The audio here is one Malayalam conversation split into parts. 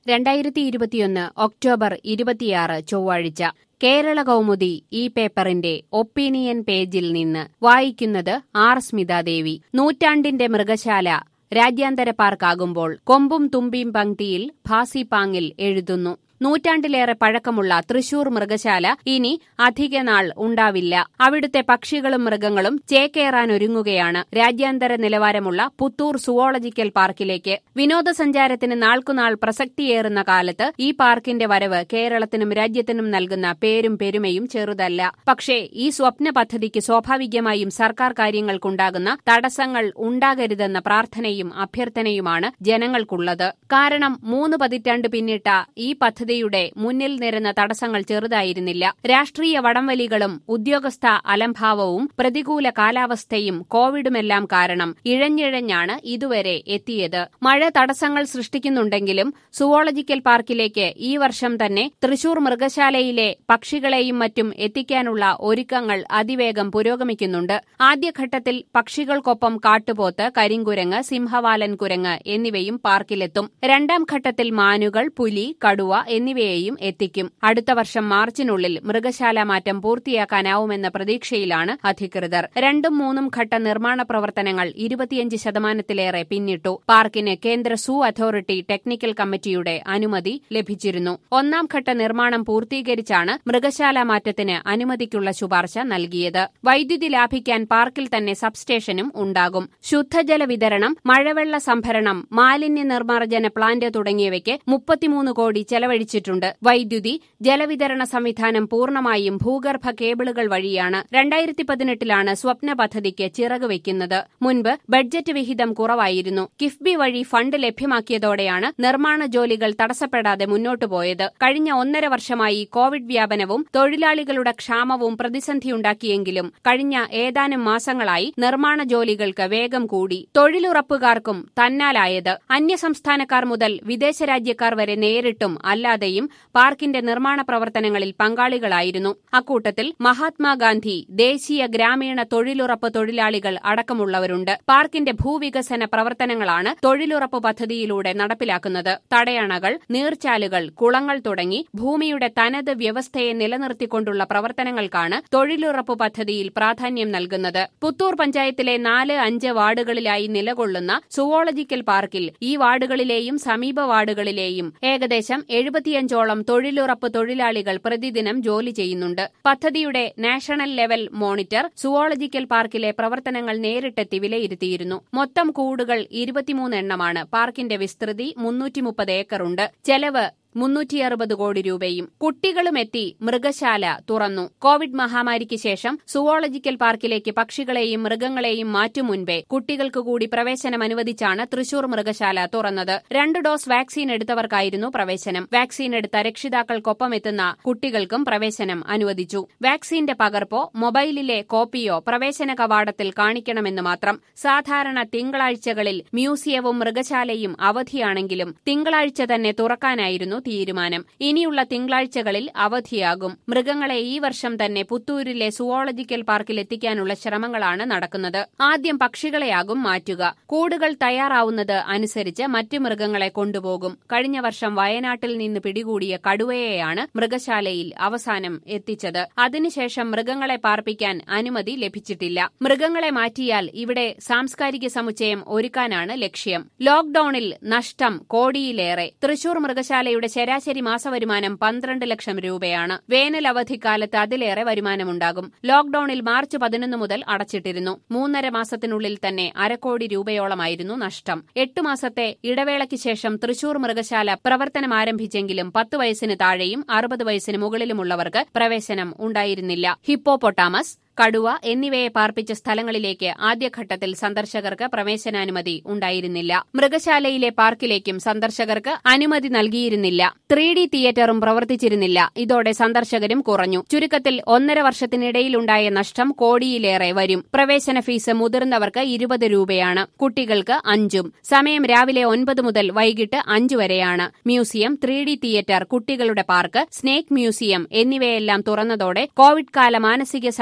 രണ്ടായിരത്തി ഇരുപത്തിയൊന്ന് ഒക്ടോബർ ഇരുപത്തിയാറ് ചൊവ്വാഴ്ച കേരള കൗമുദി ഈ പേപ്പറിന്റെ ഒപ്പീനിയൻ പേജിൽ നിന്ന് വായിക്കുന്നത് ആർ സ്മിതാദേവി നൂറ്റാണ്ടിന്റെ മൃഗശാല രാജ്യാന്തര പാർക്കാകുമ്പോൾ കൊമ്പും തുമ്പിയും പങ്ക്തിയിൽ ഭാസിപാങ്ങിൽ എഴുതുന്നു നൂറ്റാണ്ടിലേറെ പഴക്കമുള്ള തൃശൂർ മൃഗശാല ഇനി അധിക നാൾ ഉണ്ടാവില്ല അവിടുത്തെ പക്ഷികളും മൃഗങ്ങളും ചേക്കേറാനൊരുങ്ങുകയാണ് രാജ്യാന്തര നിലവാരമുള്ള പുത്തൂർ സുവോളജിക്കൽ പാർക്കിലേക്ക് വിനോദസഞ്ചാരത്തിന് നാൾക്കുനാൾ പ്രസക്തിയേറുന്ന കാലത്ത് ഈ പാർക്കിന്റെ വരവ് കേരളത്തിനും രാജ്യത്തിനും നൽകുന്ന പേരും പെരുമയും ചെറുതല്ല പക്ഷേ ഈ സ്വപ്ന പദ്ധതിക്ക് സ്വാഭാവികമായും സർക്കാർ കാര്യങ്ങൾക്കുണ്ടാകുന്ന തടസ്സങ്ങൾ ഉണ്ടാകരുതെന്ന പ്രാർത്ഥനയും അഭ്യർത്ഥനയുമാണ് ജനങ്ങൾക്കുള്ളത് കാരണം മൂന്ന് പതിറ്റാണ്ട് പിന്നിട്ട ഈ പദ്ധതി പദ്ധതിയുടെ മുന്നിൽ നിരന്ന തടസ്സങ്ങൾ ചെറുതായിരുന്നില്ല രാഷ്ട്രീയ വടംവലികളും ഉദ്യോഗസ്ഥ അലംഭാവവും പ്രതികൂല കാലാവസ്ഥയും കോവിഡുമെല്ലാം കാരണം ഇഴഞ്ഞിഴഞ്ഞാണ് ഇതുവരെ എത്തിയത് മഴ തടസ്സങ്ങൾ സൃഷ്ടിക്കുന്നുണ്ടെങ്കിലും സുവോളജിക്കൽ പാർക്കിലേക്ക് ഈ വർഷം തന്നെ തൃശൂർ മൃഗശാലയിലെ പക്ഷികളെയും മറ്റും എത്തിക്കാനുള്ള ഒരുക്കങ്ങൾ അതിവേഗം പുരോഗമിക്കുന്നുണ്ട് ആദ്യഘട്ടത്തിൽ പക്ഷികൾക്കൊപ്പം കാട്ടുപോത്ത് കരിങ്കുരങ്ങ് സിംഹവാലൻ കുരങ്ങ് എന്നിവയും പാർക്കിലെത്തും രണ്ടാം ഘട്ടത്തിൽ മാനുകൾ പുലി കടുവ എന്നിവയെയും എത്തിക്കും അടുത്ത വർഷം മാർച്ചിനുള്ളിൽ മൃഗശാല മാറ്റം പൂർത്തിയാക്കാനാവുമെന്ന പ്രതീക്ഷയിലാണ് അധികൃതർ രണ്ടും മൂന്നും ഘട്ട നിർമ്മാണ പ്രവർത്തനങ്ങൾ ഇരുപത്തിയഞ്ച് ശതമാനത്തിലേറെ പിന്നിട്ടു പാർക്കിന് കേന്ദ്ര സൂ അതോറിറ്റി ടെക്നിക്കൽ കമ്മിറ്റിയുടെ അനുമതി ലഭിച്ചിരുന്നു ഒന്നാം ഘട്ട നിർമ്മാണം പൂർത്തീകരിച്ചാണ് മൃഗശാല മാറ്റത്തിന് അനുമതിക്കുള്ള ശുപാർശ നൽകിയത് വൈദ്യുതി ലാഭിക്കാൻ പാർക്കിൽ തന്നെ സബ്സ്റ്റേഷനും ഉണ്ടാകും ശുദ്ധജല വിതരണം മഴവെള്ള സംഭരണം മാലിന്യ നിർമ്മാർജ്ജന പ്ലാന്റ് തുടങ്ങിയവയ്ക്ക് മുപ്പത്തിമൂന്ന് കോടി ചെലവഴിച്ചിട്ടുണ്ട് വൈദ്യുതി ജലവിതരണ സംവിധാനം പൂർണ്ണമായും ഭൂഗർഭ കേബിളുകൾ വഴിയാണ് രണ്ടായിരത്തി പതിനെട്ടിലാണ് സ്വപ്ന പദ്ധതിക്ക് ചിറക് വയ്ക്കുന്നത് മുൻപ് ബഡ്ജറ്റ് വിഹിതം കുറവായിരുന്നു കിഫ്ബി വഴി ഫണ്ട് ലഭ്യമാക്കിയതോടെയാണ് നിർമ്മാണ ജോലികൾ തടസ്സപ്പെടാതെ മുന്നോട്ടു പോയത് കഴിഞ്ഞ ഒന്നര വർഷമായി കോവിഡ് വ്യാപനവും തൊഴിലാളികളുടെ ക്ഷാമവും പ്രതിസന്ധിയുണ്ടാക്കിയെങ്കിലും കഴിഞ്ഞ ഏതാനും മാസങ്ങളായി നിർമ്മാണ ജോലികൾക്ക് വേഗം കൂടി തൊഴിലുറപ്പുകാർക്കും തന്നാലായത് അന്യസംസ്ഥാനക്കാർ മുതൽ വിദേശ രാജ്യക്കാർ വരെ നേരിട്ടും അല്ലാതെയും പാർക്കിന്റെ നിർമ്മാണ പ്രവർത്തനങ്ങളിൽ പങ്കാളികളായിരുന്നു അക്കൂട്ടത്തിൽ മഹാത്മാഗാന്ധി ദേശീയ ഗ്രാമീണ തൊഴിലുറപ്പ് തൊഴിലാളികൾ അടക്കമുള്ളവരുണ്ട് പാർക്കിന്റെ ഭൂവികസന പ്രവർത്തനങ്ങളാണ് തൊഴിലുറപ്പ് പദ്ധതിയിലൂടെ നടപ്പിലാക്കുന്നത് തടയണകൾ നീർച്ചാലുകൾ കുളങ്ങൾ തുടങ്ങി ഭൂമിയുടെ തനത് വ്യവസ്ഥയെ നിലനിർത്തിക്കൊണ്ടുള്ള പ്രവർത്തനങ്ങൾക്കാണ് തൊഴിലുറപ്പ് പദ്ധതിയിൽ പ്രാധാന്യം നൽകുന്നത് പുത്തൂർ പഞ്ചായത്തിലെ നാല് അഞ്ച് വാർഡുകളിലായി നിലകൊള്ളുന്ന സുവോളജിക്കൽ പാർക്കിൽ ഈ വാർഡുകളിലെയും സമീപ വാർഡുകളിലെയും ഏകദേശം എഴുപത്തിയഞ്ചോളം തൊഴിലുറപ്പ് തൊഴിലാളികൾ പ്രതിദിനം ജോലി ചെയ്യുന്നുണ്ട് പദ്ധതിയുടെ നാഷണൽ ലെവൽ മോണിറ്റർ സുവോളജിക്കൽ പാർക്കിലെ പ്രവർത്തനങ്ങൾ നേരിട്ടെത്തി വിലയിരുത്തിയിരുന്നു മൊത്തം കൂടുകൾ ഇരുപത്തിമൂന്ന് എണ്ണമാണ് പാർക്കിന്റെ വിസ്തൃതി മുന്നൂറ്റി മുപ്പത് ഏക്കറുണ്ട് ചെലവ് മുന്നൂറ്റി അറുപത് കോടി രൂപയും കുട്ടികളുമെത്തി മൃഗശാല തുറന്നു കോവിഡ് മഹാമാരിക്ക് ശേഷം സുവോളജിക്കൽ പാർക്കിലേക്ക് പക്ഷികളെയും മൃഗങ്ങളെയും മാറ്റും മുൻപേ കുട്ടികൾക്ക് കൂടി പ്രവേശനം അനുവദിച്ചാണ് തൃശൂർ മൃഗശാല തുറന്നത് രണ്ട് ഡോസ് വാക്സിൻ എടുത്തവർക്കായിരുന്നു പ്രവേശനം വാക്സിൻ എടുത്ത രക്ഷിതാക്കൾക്കൊപ്പം എത്തുന്ന കുട്ടികൾക്കും പ്രവേശനം അനുവദിച്ചു വാക്സിന്റെ പകർപ്പോ മൊബൈലിലെ കോപ്പിയോ പ്രവേശന കവാടത്തിൽ കാണിക്കണമെന്ന് മാത്രം സാധാരണ തിങ്കളാഴ്ചകളിൽ മ്യൂസിയവും മൃഗശാലയും അവധിയാണെങ്കിലും തിങ്കളാഴ്ച തന്നെ തുറക്കാനായിരുന്നു തീരുമാനം ഇനിയുള്ള തിങ്കളാഴ്ചകളിൽ അവധിയാകും മൃഗങ്ങളെ ഈ വർഷം തന്നെ പുത്തൂരിലെ സുവോളജിക്കൽ പാർക്കിൽ എത്തിക്കാനുള്ള ശ്രമങ്ങളാണ് നടക്കുന്നത് ആദ്യം പക്ഷികളെയാകും മാറ്റുക കൂടുകൾ തയ്യാറാവുന്നത് അനുസരിച്ച് മറ്റു മൃഗങ്ങളെ കൊണ്ടുപോകും കഴിഞ്ഞ വർഷം വയനാട്ടിൽ നിന്ന് പിടികൂടിയ കടുവയെയാണ് മൃഗശാലയിൽ അവസാനം എത്തിച്ചത് അതിനുശേഷം മൃഗങ്ങളെ പാർപ്പിക്കാൻ അനുമതി ലഭിച്ചിട്ടില്ല മൃഗങ്ങളെ മാറ്റിയാൽ ഇവിടെ സാംസ്കാരിക സമുച്ചയം ഒരുക്കാനാണ് ലക്ഷ്യം ലോക്ഡൌണിൽ നഷ്ടം കോടിയിലേറെ തൃശൂർ മൃഗശാലയുടെ ശരാശരി മാസവരുമാനം പന്ത്രണ്ട് ലക്ഷം രൂപയാണ് വേനൽ അവധിക്കാലത്ത് അതിലേറെ വരുമാനമുണ്ടാകും ലോക്ഡൌണിൽ മാർച്ച് പതിനൊന്ന് മുതൽ അടച്ചിട്ടിരുന്നു മൂന്നര മാസത്തിനുള്ളിൽ തന്നെ അരക്കോടി രൂപയോളമായിരുന്നു നഷ്ടം എട്ട് മാസത്തെ ഇടവേളയ്ക്ക് ശേഷം തൃശൂർ മൃഗശാല പ്രവർത്തനം ആരംഭിച്ചെങ്കിലും പത്ത് വയസ്സിന് താഴെയും അറുപത് വയസ്സിന് മുകളിലുമുള്ളവർക്ക് പ്രവേശനം ഉണ്ടായിരുന്നില്ല ഹിപ്പോപൊട്ടാമസ് കടുവ എന്നിവയെ പാർപ്പിച്ച സ്ഥലങ്ങളിലേക്ക് ആദ്യഘട്ടത്തിൽ സന്ദർശകർക്ക് പ്രവേശനാനുമതി ഉണ്ടായിരുന്നില്ല മൃഗശാലയിലെ പാർക്കിലേക്കും സന്ദർശകർക്ക് അനുമതി നൽകിയിരുന്നില്ല ത്രീ ഡി തിയേറ്ററും പ്രവർത്തിച്ചിരുന്നില്ല ഇതോടെ സന്ദർശകരും കുറഞ്ഞു ചുരുക്കത്തിൽ ഒന്നര വർഷത്തിനിടയിലുണ്ടായ നഷ്ടം കോടിയിലേറെ വരും പ്രവേശന ഫീസ് മുതിർന്നവർക്ക് ഇരുപത് രൂപയാണ് കുട്ടികൾക്ക് അഞ്ചും സമയം രാവിലെ ഒൻപത് മുതൽ വൈകിട്ട് അഞ്ചു വരെയാണ് മ്യൂസിയം ത്രീ ഡി തിയേറ്റർ കുട്ടികളുടെ പാർക്ക് സ്നേക് മ്യൂസിയം എന്നിവയെല്ലാം തുറന്നതോടെ കോവിഡ് കാല മാനസിക സംഘർഷങ്ങൾ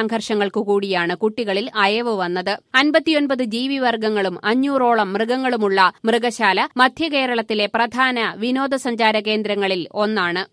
മാസങ്ങൾക്കു കൂടിയാണ് കുട്ടികളിൽ അയവ് വന്നത് അൻപത്തിയൊൻപത് ജീവിവർഗങ്ങളും അഞ്ഞൂറോളം മൃഗങ്ങളുമുള്ള മൃഗശാല മധ്യകേരളത്തിലെ പ്രധാന വിനോദസഞ്ചാര കേന്ദ്രങ്ങളിൽ ഒന്നാണ്